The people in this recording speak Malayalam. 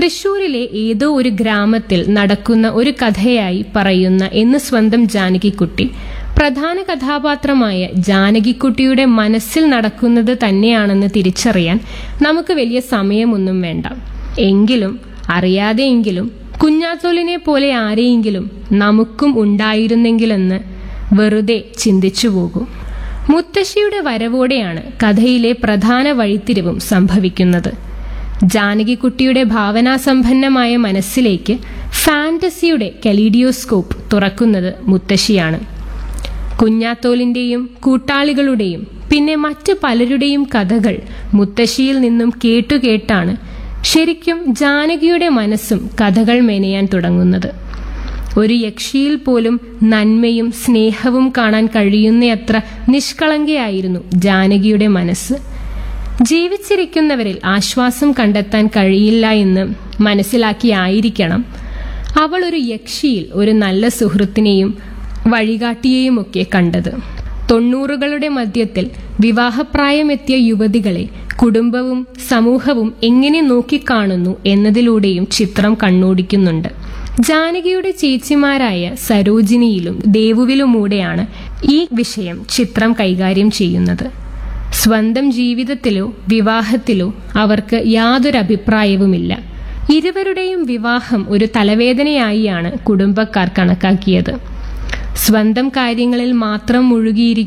തൃശൂരിലെ ഏതോ ഒരു ഗ്രാമത്തിൽ നടക്കുന്ന ഒരു കഥയായി പറയുന്ന എന്ന് സ്വന്തം ജാനകിക്കുട്ടി പ്രധാന കഥാപാത്രമായ ജാനകിക്കുട്ടിയുടെ മനസ്സിൽ നടക്കുന്നത് തന്നെയാണെന്ന് തിരിച്ചറിയാൻ നമുക്ക് വലിയ സമയമൊന്നും വേണ്ട എങ്കിലും അറിയാതെയെങ്കിലും കുഞ്ഞാത്തോലിനെ പോലെ ആരെയെങ്കിലും നമുക്കും ഉണ്ടായിരുന്നെങ്കിലെന്ന് വെറുതെ ചിന്തിച്ചു പോകും മുത്തശ്ശിയുടെ വരവോടെയാണ് കഥയിലെ പ്രധാന വഴിത്തിരിവും സംഭവിക്കുന്നത് ജാനകിക്കുട്ടിയുടെ ഭാവനാസമ്പന്നമായ മനസ്സിലേക്ക് ഫാന്റസിയുടെ കലീഡിയോസ്കോപ്പ് തുറക്കുന്നത് മുത്തശ്ശിയാണ് കുഞ്ഞാത്തോലിന്റെയും കൂട്ടാളികളുടെയും പിന്നെ മറ്റു പലരുടെയും കഥകൾ മുത്തശ്ശിയിൽ നിന്നും കേട്ടുകേട്ടാണ് ശരിക്കും ജാനകിയുടെ മനസ്സും കഥകൾ മെനയാൻ തുടങ്ങുന്നത് ഒരു യക്ഷിയിൽ പോലും നന്മയും സ്നേഹവും കാണാൻ കഴിയുന്നയത്ര നിഷ്കളങ്കയായിരുന്നു ജാനകിയുടെ മനസ്സ് ജീവിച്ചിരിക്കുന്നവരിൽ ആശ്വാസം കണ്ടെത്താൻ കഴിയില്ല എന്ന് മനസ്സിലാക്കിയായിരിക്കണം അവൾ ഒരു യക്ഷിയിൽ ഒരു നല്ല സുഹൃത്തിനെയും വഴികാട്ടിയെയുമൊക്കെ കണ്ടത് തൊണ്ണൂറുകളുടെ മധ്യത്തിൽ വിവാഹപ്രായമെത്തിയ യുവതികളെ കുടുംബവും സമൂഹവും എങ്ങനെ നോക്കിക്കാണുന്നു എന്നതിലൂടെയും ചിത്രം കണ്ണോടിക്കുന്നുണ്ട് ജാനകിയുടെ ചേച്ചിമാരായ സരോജിനിയിലും ദേവുവിലുമൂടെയാണ് ഈ വിഷയം ചിത്രം കൈകാര്യം ചെയ്യുന്നത് സ്വന്തം ജീവിതത്തിലോ വിവാഹത്തിലോ അവർക്ക് യാതൊരു അഭിപ്രായവുമില്ല ഇരുവരുടെയും വിവാഹം ഒരു തലവേദനയായിയാണ് കുടുംബക്കാർ കണക്കാക്കിയത് സ്വന്തം കാര്യങ്ങളിൽ മാത്രം മുഴുകിയിരിക്കും